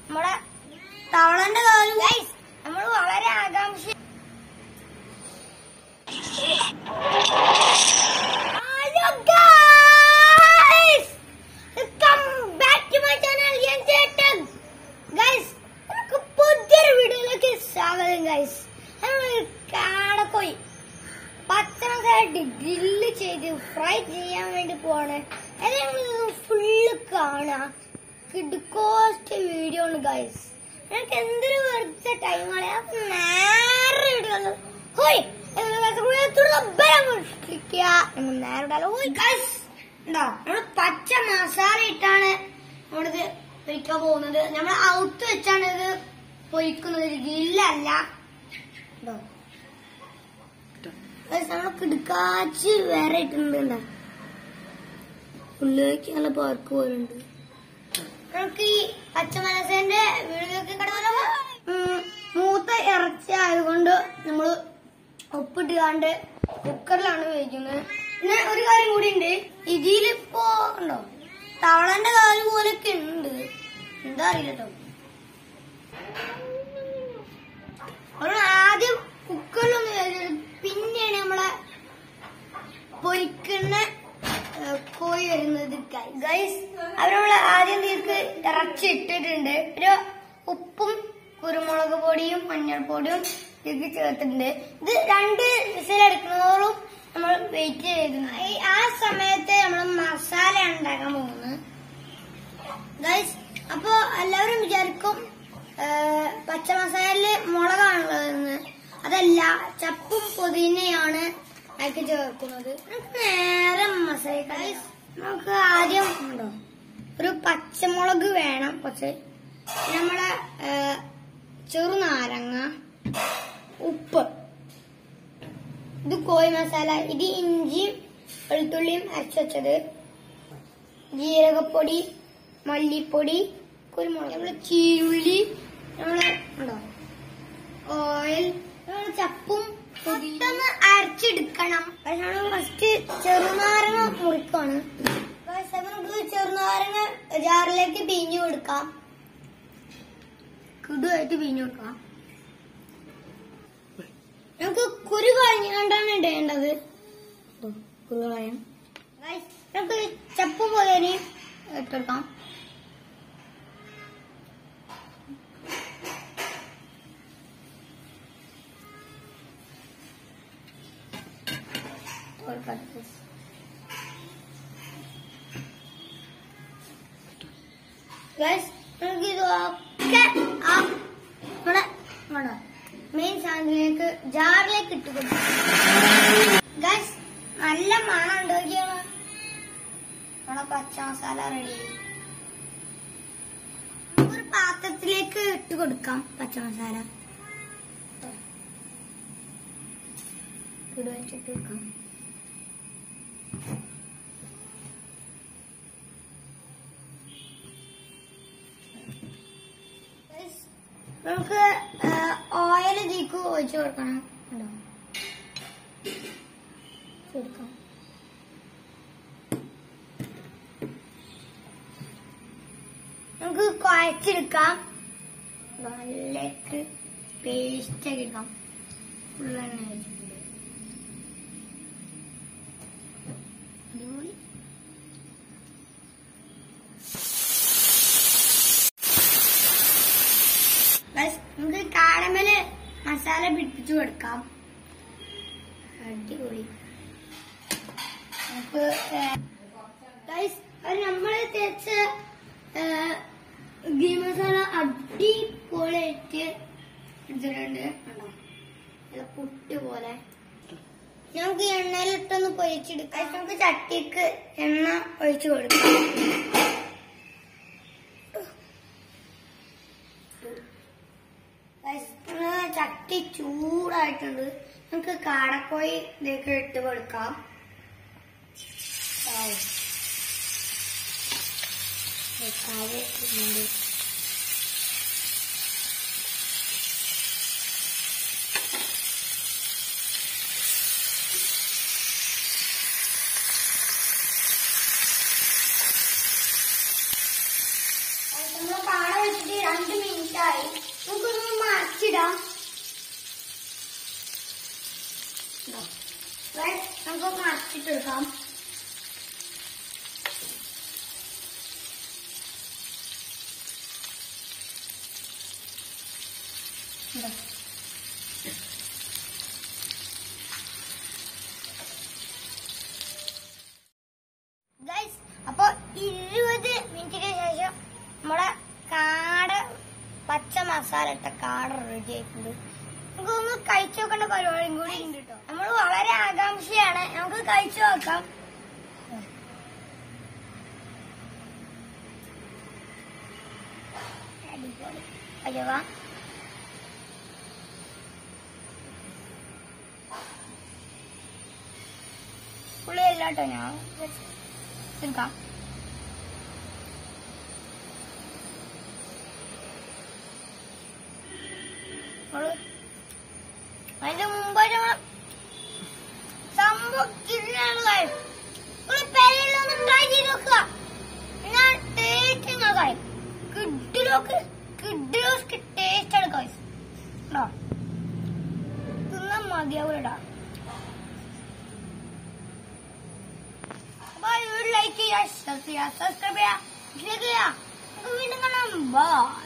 നമ്മുടെ തവളന്റെ കാലും നമ്മൾ വളരെ ആകാംക്ഷ hello guys welcome back to my channel ഞാൻ ചേട്ടൻ ഗൈസ് നമുക്ക് പുതിയൊരു വീഡിയോയിലേക്ക് സ്വാഗതം ഗൈസ് നമ്മൾ കാടക്കോയി പച്ചമസായിട്ട് ഗ്രില്ല് ചെയ്ത് ഫ്രൈ ചെയ്യാൻ വേണ്ടി പോവാണ് അത് ഞങ്ങൾ ഫുള്ള് കാണാം കിഡ്കോസ്റ്റ് വീഡിയോ ആണ് ഗൈസ് ഞങ്ങൾക്ക് എന്തൊരു വെറുതെ ടൈം കളയാ നേരെ വീഡിയോ ഹോയ് നമ്മള് പച്ച മസാല ഇട്ടാണ് നമ്മളിത് പൊരിക്കാൻ പോകുന്നത് നമ്മൾ ഔത്ത് വെച്ചാണ് ഇത് പൊരിക്കുന്നത് ഗ്രില്ലല്ല ഉണ്ടോ നമ്മൾ കിടക്കാച്ച് വേറെ ഇട്ടിട്ടുണ്ട് ഉള്ളിലേക്ക് നല്ല പാർക്ക് പോലുണ്ട് നമുക്ക് ഈ പച്ചമനസന്റെ വീടിലേക്ക് കടന്നു മൂത്ത ഇറച്ചി ആയതുകൊണ്ട് നമ്മൾ ഉപ്പിട്ടുകാണ്ട് കുക്കറിലാണ് വേവിക്കുന്നത് പിന്നെ ഒരു കാര്യം കൂടി ഉണ്ട് ഇതിലിപ്പോ ഉണ്ടോ തവളന്റെ കാല് പോലൊക്കെ ഉണ്ട് എന്താ അറിയില്ല കേട്ടോ നമ്മൾ ആദ്യം കുക്കറിലൊന്ന് വേവിച്ചത് പിന്നെയാണ് നമ്മളെ പൊരിക്കുന്ന ഏഹ്, കോഴി വരുന്നത് ഗൈസ് അവർ നമ്മൾ ആദ്യം തീർക്ക് ഇറച്ചി ഇട്ടിട്ടുണ്ട് ഒരു ഉപ്പും കുരുമുളക് പൊടിയും മഞ്ഞൾപ്പൊടിയും ഇതിലേക്ക് ചേർത്തിട്ടുണ്ട് ഇത് രണ്ട് വിസിലെടുക്കുന്നതോറും നമ്മൾ വെയിറ്റ് ചെയ്തിട്ടുണ്ട് ഈ ആ സമയത്ത് നമ്മൾ മസാല ഉണ്ടാക്കാൻ പോകുന്നത് ഗൈസ് അപ്പോ എല്ലാവരും വിചാരിക്കും ഏഹ്, പച്ച മസാലയില് മുളകാണുള്ളതെന്ന് അതല്ല ചപ്പും പുതിനയാണ് അതിലേക്ക് ചേർക്കുന്നത് നമുക്ക് നേരെ മസാല ഗൈസ് നമുക്ക് ആദ്യം ഉണ്ടോ ഒരു പച്ചമുളക് വേണം കുറച്ച് പിന്നെ നമ്മളെ ഏഹ്, ചെറുനാരങ്ങ ഉപ്പ് ഇത് കോഴി മസാല ഇത് ഇഞ്ചിയും വെളുത്തുള്ളിയും അരച്ചു വെച്ചത് ജീരകപ്പൊടി മല്ലിപ്പൊടി കുരുമുളക് നമ്മള് ചീരുള്ളി നമ്മള് ഉണ്ടോ ഓയിൽ നമ്മള് ചപ്പും പെട്ടെന്ന് അരച്ചെടുക്കണം പക്ഷെ നമ്മള് ഫസ്റ്റ് ചെറുനാരങ്ങ മുറിക്കാണ് പക്ഷെ നമുക്ക് ചെറുനാരങ്ങ ജാറിലേക്ക് പിഴിഞ്ഞു കൊടുക്കാം കിടുവായിട്ട് പിഴിഞ്ഞു കൊടുക്കാം നമുക്ക് കുരു കളഞ്ഞാണ്ടാണ് ഇടേണ്ടത് ഇതോ, കുരു കളയാം Guys, നമുക്ക് ചപ്പ് പോലെ ഇട്ടെടുക്കാം ഗൈസ് നമുക്ക് ഇത് ഒക്കെ ആ നമ്മുടെ നമ്മുടെ മെയിൻ സാധനത്തിലേക്ക് ജാറിലേക്ക് ഇട്ട് കൊടുക്കാം ഗൈസ് നല്ല മണം ഉണ്ടാക്കിയാണ് നമ്മളെ പച്ച മസാല റെഡി ഒരു പാത്രത്തിലേക്ക് ഇട്ട് കൊടുക്കാം പച്ച മസാല ഇവിടെ വെച്ചിട്ട് വെക്കാം Guys, നമുക്ക് ഓയിൽ ഇതിക്ക് ഒഴിച്ചു കൊടുക്കണം ഉണ്ടോ കൊടുക്കാം നമുക്ക് കുഴച്ചെടുക്കാം നല്ലേക്ക് പേസ്റ്റ് ആക്കി എടുക്കാം ഫുൾ എണ്ണ വെച്ചിട്ടുണ്ട് അടിപൊളി Guys, നമുക്ക് കാടമല് മസാല പിടിപ്പിച്ചു കൊടുക്കാം അടിപൊളി നമുക്ക് ഗൈസ് അത് നമ്മൾ തേച്ച ഗീ മസാല അടിപൊളിയായിട്ട് എടുത്തിട്ടുണ്ട് കണ്ടോ നല്ല പുട്ട് പോലെ നമുക്ക് എണ്ണയിലിട്ടൊന്ന് പൊരിച്ചെടുക്കാം Guys, നമുക്ക് ചട്ടിക്ക് എണ്ണ ഒഴിച്ചു കൊടുക്കാം Guys, നമ്മളെ ചട്ടി ചൂടായിട്ടുണ്ട് നമുക്ക് കാടക്കോയി ഇതിലേക്ക് ഇട്ട് കൊടുക്കാം Wow. വെക്കാതെ ഇടുന്നുണ്ട്. നമ്മൾ കാട വെച്ചിട്ട് രണ്ട് മിനിറ്റ് ആയി നമുക്കൊന്ന് മറിച്ചിടാം ഇതാ. Guys, നമുക്ക് മറിച്ചിട്ടെടുക്കാം ഇതാ. ഗൈസ് അപ്പൊ ഇരുപത് മിനിറ്റിന് ശേഷം നമ്മുടെ കാട പച്ച മസാല ഇട്ട കാട റെഡി ആയിട്ടുണ്ട് നമുക്ക് ഒന്ന് കഴിച്ചു നോക്കേണ്ട പരിപാടിയും കൂടി ഉണ്ട് കേട്ടോ നമ്മൾ വളരെ ആകാംക്ഷയാണ് നമുക്ക് കഴിച്ചു നോക്കാം അടിപൊളി അയ്യവാ പുള്ളിയല്ല കേട്ടോ ഞാൻ എടുക്കാം നമ്മള് അതിന്റെ മുമ്പായിട്ട് നമ്മള് സംഭവം കിടിലാണ് കാര്യം നമ്മള് പെരയിലൊന്ന് ട്രൈ ചെയ്ത് നോക്കുക ഞാൻ ടേസ്റ്റ് കാര്യം കിഡിലോക്ക് കിഡിലോക്ക് ടേസ്റ്റ് ആണ് കാര്യം കേട്ടോ തിന്നാൻ മതിയാവൂടാ അപ്പൊ ഒരു ലൈക്ക് ചെയ്യുക ഷെയർ ചെയ്യുക സബ്സ്ക്രൈബ് ചെയ്യുക ഷെയർ ചെയ്യുക നമുക്ക് വീണ്ടും കാണാം ബൈ